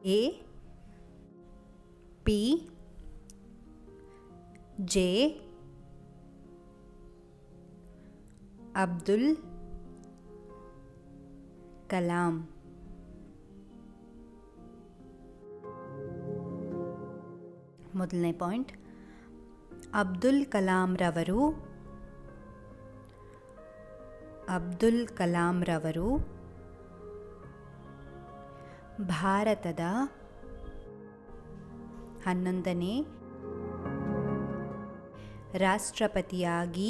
A P J Abdul Kalam ಮೊದಲನೇ point Abdul ಕಲಾಂರವರು ಅಬ್ದುಲ್ ಕಲಾಂರವರು ಭಾರತದ ಹನ್ನೊಂದನೇ ರಾಷ್ಟ್ರಪತಿಯಾಗಿ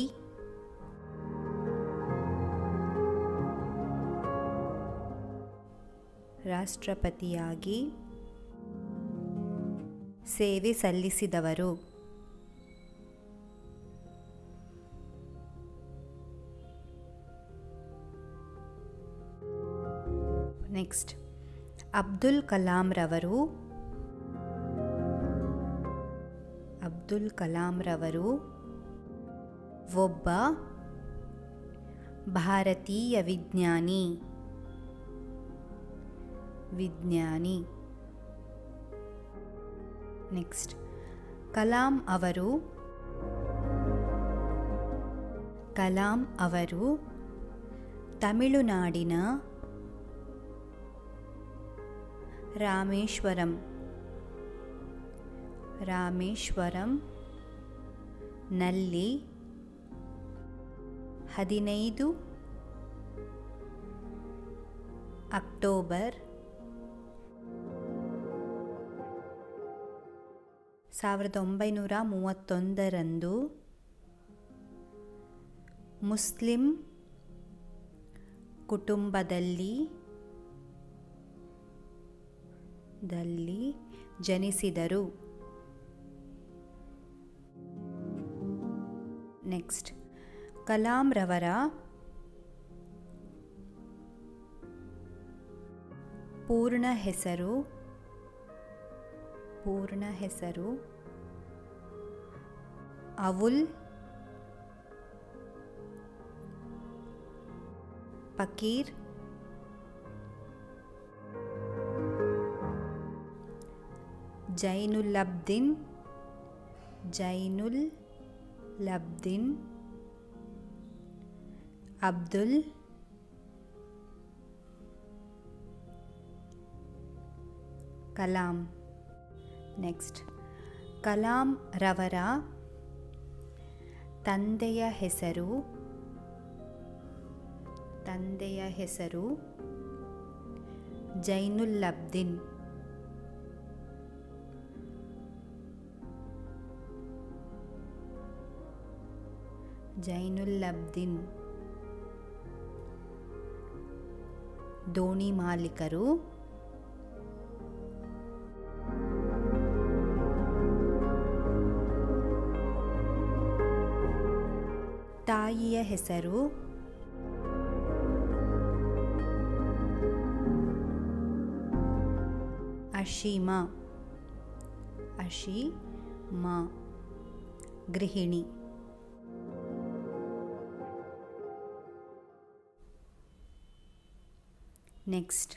ರಾಷ್ಟ್ರಪತಿಯಾಗಿ ಸೇವೆ ಸಲ್ಲಿಸಿದವರು ನೆಕ್ಸ್ಟ್ ಅಬ್ದುಲ್ ಕಲಾಂರವರು ಅಬ್ದುಲ್ ಕಲಾಂರವರು ಒಬ್ಬ ಭಾರತೀಯ ವಿಜ್ಞಾನಿ ವಿಜ್ಞಾನಿ ನೆಕ್ಸ್ಟ್ ಕಲಾಂ ಅವರು ಕಲಾಂ ಅವರು ತಮಿಳುನಾಡಿನ ರಾಮೇಶ್ವರಂ ರಾಮೇಶ್ವರಂ ನಲ್ಲಿ ಹದಿನೈದು ಅಕ್ಟೋಬರ್ ಸಾವಿರದ ಒಂಬೈನೂರ ಮೂವತ್ತೊಂದರಂದು ಮುಸ್ಲಿಂ ಕುಟುಂಬದಲ್ಲಿ ದಲ್ಲಿ ಜನಿಸಿದರು ನೆಕ್ಸ್ಟ್ ಕಲಾಂರವರ ಪೂರ್ಣ ಹೆಸರು ಪೂರ್ಣ ಹೆಸರು ಅವುಲ್ ಪಕೀರ್ ಜೈನುಲ್ಲಬ್ದಿನ್ ಜೈನುಲ್ ಲಬ್ದಿನ್ ಅಬ್ದುಲ್ ಕಲಾಂ ನೆಕ್ಸ್ಟ್ ಕಲಾಂ ರವರ ತಂದೆಯ ಹೆಸರು ತಂದೆಯ ಹೆಸರು ಜೈನುಲ್ಲಬ್ದಿನ್ ಜೈನುಲ್ಲಬ್ದಿನ್ ದೋಣಿ ಮಾಲೀಕರು ತಾಯಿಯ ಹೆಸರು ಅಶೀಮಾ ಅಶೀಮಾ ಗೃಹಿಣಿ ನೆಕ್ಸ್ಟ್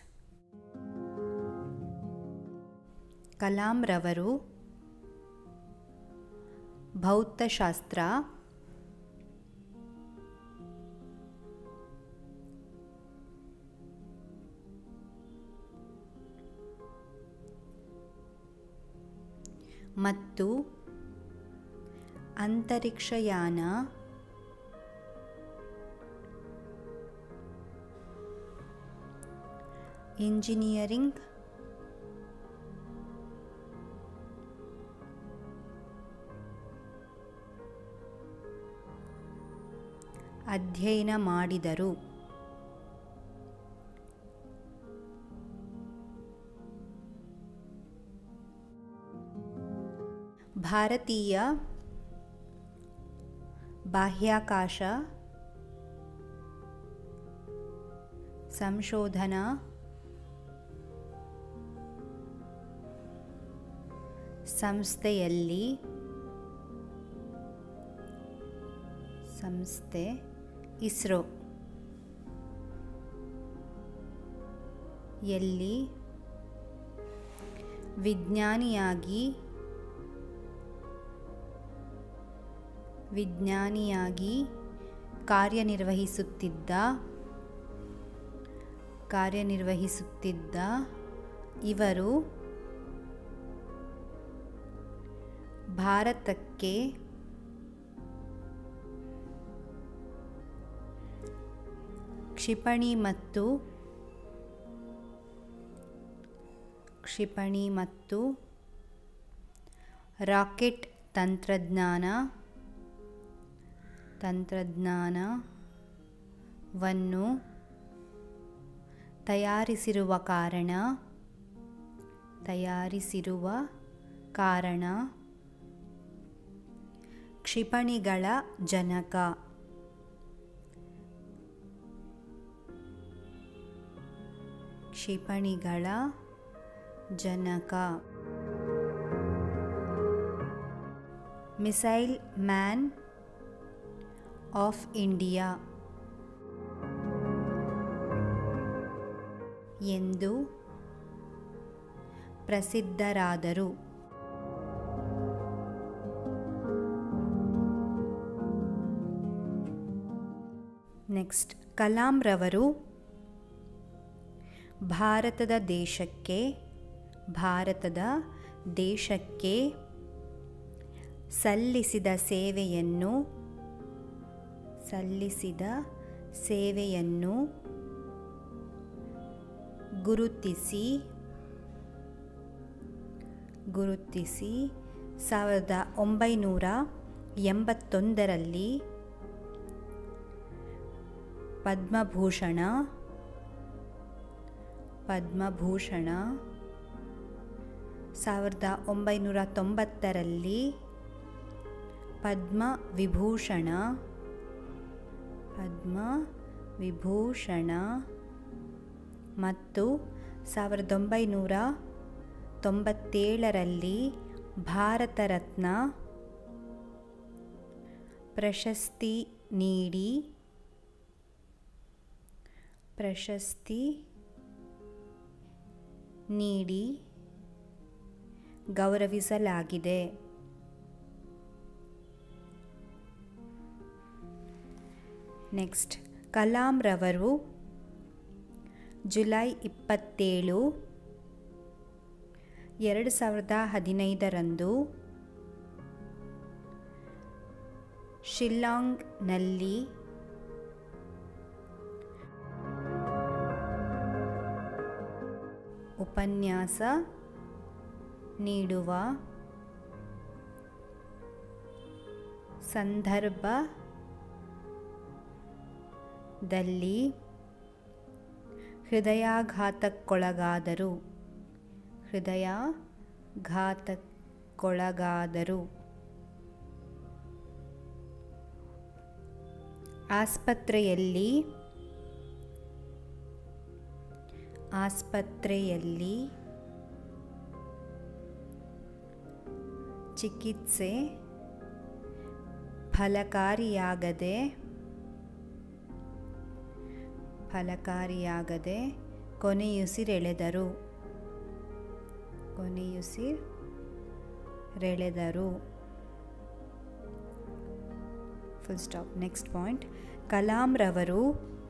ಕಲಾಂರವರು ಭೌತಶಾಸ್ತ್ರ ಮತ್ತು ಅಂತರಿಕ್ಷಯಾನ ಇಂಜಿನಿಯರಿಂಗ್ ಅಧ್ಯಯನ ಮಾಡಿದರು ಭಾರತೀಯ ಬಾಹ್ಯಾಕಾಶ ಸಂಶೋಧನಾ ಸಂಸ್ಥೆಯಲ್ಲಿ ಸಂಸ್ಥೆ ಇಸ್ರೋ ಎಲ್ಲಿ ವಿಜ್ಞಾನಿಯಾಗಿ ವಿಜ್ಞಾನಿಯಾಗಿ ಕಾರ್ಯನಿರ್ವಹಿಸುತ್ತಿದ್ದ ಕಾರ್ಯನಿರ್ವಹಿಸುತ್ತಿದ್ದ ಇವರು ಭಾರತಕ್ಕೆ ಕ್ಷಿಪಣಿ ಮತ್ತು ಕ್ಷಿಪಣಿ ಮತ್ತು ರಾಕೆಟ್ ತಂತ್ರಜ್ಞಾನ ತಂತ್ರಜ್ಞಾನವನ್ನು ತಯಾರಿಸಿರುವ ಕಾರಣ ತಯಾರಿಸಿರುವ ಕಾರಣ ಕ್ಷಿಪಣಿಗಳ ಜನಕ ಕ್ಷಿಪಣಿಗಳ ಜನಕ ಮಿಸೈಲ್ ಮ್ಯಾನ್ ಆಫ್ ಇಂಡಿಯಾ ಎಂದು ಪ್ರಸಿದ್ಧರಾದರು ನೆಕ್ಸ್ಟ್ ಕಲಾಂರವರು ಭಾರತದ ದೇಶಕ್ಕೆ ಭಾರತದ ದೇಶಕ್ಕೆ ಸಲ್ಲಿಸಿದ ಸೇವೆಯನ್ನು ಸಲ್ಲಿಸಿದ ಸೇವೆಯನ್ನು ಗುರುತಿಸಿ ಗುರುತಿಸಿ ಸಾವಿರದ ಒಂಬೈನೂರ ಎಂಬತ್ತೊಂದರಲ್ಲಿ ಪದ್ಮಭೂಷಣ ಪದ್ಮಭೂಷಣ ಸಾವಿರದ ಒಂಬೈನೂರ ತೊಂಬತ್ತರಲ್ಲಿ ಪದ್ಮ ವಿಭೂಷಣ ಪದ್ಮ ವಿಭೂಷಣ ಮತ್ತು ಸಾವಿರದ ಒಂಬೈನೂರ ತೊಂಬತ್ತೇಳರಲ್ಲಿ ಭಾರತ ರತ್ನ ಪ್ರಶಸ್ತಿ ನೀಡಿ ಪ್ರಶಸ್ತಿ ನೀಡಿ ಗೌರವಿಸಲಾಗಿದೆ ನೆಕ್ಸ್ಟ್ ಕಲಾಂರವರು ಜುಲೈ ಇಪ್ಪತ್ತೇಳು ಎರಡು ಸಾವಿರದ ಹದಿನೈದರಂದು ಶಿಲ್ಲಾಂಗ್ನಲ್ಲಿ ಉಪನ್ಯಾಸ ನೀಡುವ ಸಂದರ್ಭದಲ್ಲಿ ಹೃದಯಾಘಾತಕ್ಕೊಳಗಾದರು ಹೃದಯಾಘಾತಕ್ಕೊಳಗಾದರು ಆಸ್ಪತ್ರೆಯಲ್ಲಿ ಆಸ್ಪತ್ರೆಯಲ್ಲಿ ಚಿಕಿತ್ಸೆ ಫಲಕಾರಿಯಾಗದೆ ಫಲಕಾರಿಯಾಗದೆ ಕೊನೆಯುಸಿರೆಳೆದರು ಕೊನೆಯುಸಿರೆಳೆದರು ಫುಲ್ ಸ್ಟಾಪ್ ನೆಕ್ಸ್ಟ್ ಪಾಯಿಂಟ್ ಕಲಾಂರವರು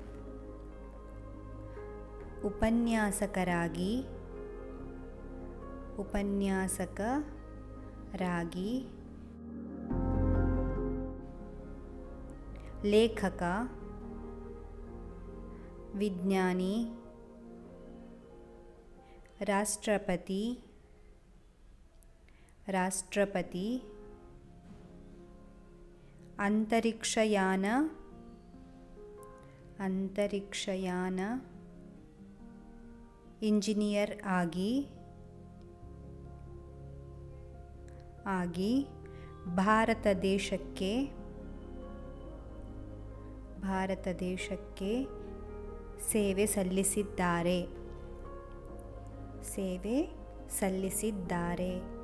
ಉಪನ್ಯಾಸಕರಾಗಿ ಉಪನ್ಯಾಸಕರಾಗಿ ಲೇಖಕ ವಿಜ್ಞಾನಿ ರಾಷ್ಟ್ರಪತಿ ರಾಷ್ಟ್ರಪತಿ ಅಂತರಿಕ್ಷಯಾನ ಅಂತರಿಕ್ಷಯಾನ ಇಂಜಿನಿಯರ್ ಆಗಿ ಆಗಿ ಭಾರತ ದೇಶಕ್ಕೆ ಭಾರತ ದೇಶಕ್ಕೆ ಸೇವೆ ಸಲ್ಲಿಸಿದ್ದಾರೆ ಸೇವೆ ಸಲ್ಲಿಸಿದ್ದಾರೆ